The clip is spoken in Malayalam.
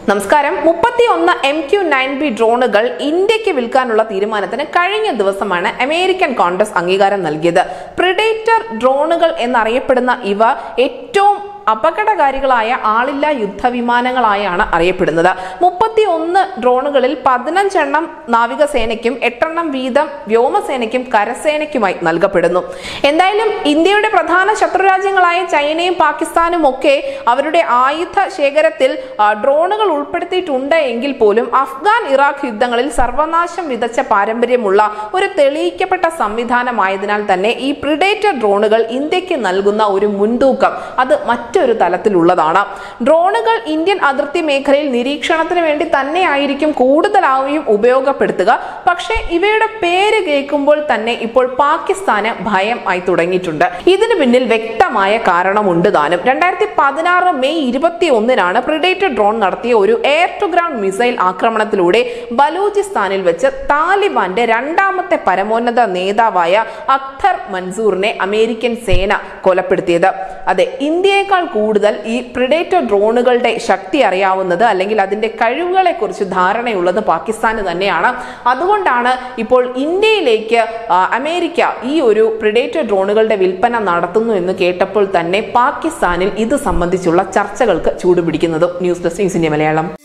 നമസ്കാരം മുപ്പത്തി ഒന്ന് എം ക്യു നയൻ ബി ഡ്രോണുകൾ ഇന്ത്യക്ക് വിൽക്കാനുള്ള തീരുമാനത്തിന് കഴിഞ്ഞ ദിവസമാണ് അമേരിക്കൻ കോൺഗ്രസ് അംഗീകാരം നൽകിയത് പ്രിഡേറ്റർ ഡ്രോണുകൾ എന്നറിയപ്പെടുന്ന ഇവ ഏറ്റവും അപകടകാരികളായ ആളില്ലാ യുദ്ധവിമാനങ്ങളായാണ് അറിയപ്പെടുന്നത് മുപ്പത്തി ഒന്ന് ഡ്രോണുകളിൽ പതിനഞ്ചെണ്ണം നാവികസേനയ്ക്കും എട്ടെണ്ണം വീതം വ്യോമസേനയ്ക്കും കരസേനയ്ക്കുമായി നൽകപ്പെടുന്നു എന്തായാലും ഇന്ത്യയുടെ പ്രധാന ശത്രുരാജ്യങ്ങളായ ചൈനയും പാകിസ്ഥാനും ഒക്കെ അവരുടെ ആയുധ ശേഖരത്തിൽ ആ, ഡ്രോണുകൾ ഉൾപ്പെടുത്തിയിട്ടുണ്ട് എങ്കിൽ പോലും അഫ്ഗാൻ ഇറാഖ് യുദ്ധങ്ങളിൽ സർവനാശം വിതച്ച പാരമ്പര്യമുള്ള ഒരു തെളിയിക്കപ്പെട്ട സംവിധാനമായതിനാൽ തന്നെ ഈ പ്രിഡേറ്റർ ഡ്രോണുകൾ ഇന്ത്യക്ക് നൽകുന്ന ഒരു മുൻതൂക്കം അത് മറ്റൊരു തലത്തിലുള്ളതാണ് ഡ്രോണുകൾ ഇന്ത്യൻ അതിർത്തി മേഖലയിൽ നിരീക്ഷണത്തിന് വേണ്ടി തന്നെയായിരിക്കും കൂടുതലായും ഉപയോഗപ്പെടുത്തുക പക്ഷേ ഇവയുടെ പേര് കേൾക്കുമ്പോൾ തന്നെ ഇപ്പോൾ പാകിസ്ഥാന് ഭയം ആയി തുടങ്ങിയിട്ടുണ്ട് ഇതിന് പിന്നിൽ വ്യക്തമായ കാരണമുണ്ട് താനും രണ്ടായിരത്തി പതിനാറ് മെയ് ഇരുപത്തി ഒന്നിനാണ് പ്രിഡേറ്റർ ഡ്രോൺ നടത്തിയ ഒരു എയർ ടു ഗ്രൗണ്ട് മിസൈൽ ആക്രമണത്തിലൂടെ ബലൂചിസ്ഥാനിൽ വെച്ച് താലിബാന്റെ രണ്ടാമത്തെ പരമോന്നത നേതാവായ അഖ്തർ മൻസൂറിനെ അമേരിക്കൻ സേന കൊലപ്പെടുത്തിയത് അതെ ഇന്ത്യയെക്കാൾ കൂടുതൽ ഈ പ്രിഡേറ്റർ ഡ്രോണുകളുടെ ശക്തി അറിയാവുന്നത് അല്ലെങ്കിൽ അതിന്റെ കഴിവുകളെ കുറിച്ച് ധാരണയുള്ളത് പാകിസ്ഥാന് തന്നെയാണ് അതുകൊണ്ടാണ് ഇപ്പോൾ ഇന്ത്യയിലേക്ക് ആ, അമേരിക്ക ഈ ഒരു പ്രിഡേറ്റർ ഡ്രോണുകളുടെ വിൽപ്പന നടത്തുന്നു എന്ന് കേട്ടപ്പോൾ തന്നെ പാകിസ്ഥാനിൽ ഇത് സംബന്ധിച്ചുള്ള ചർച്ചകൾക്ക് ചൂടുപിടിക്കുന്നതും news desk news India Malayalam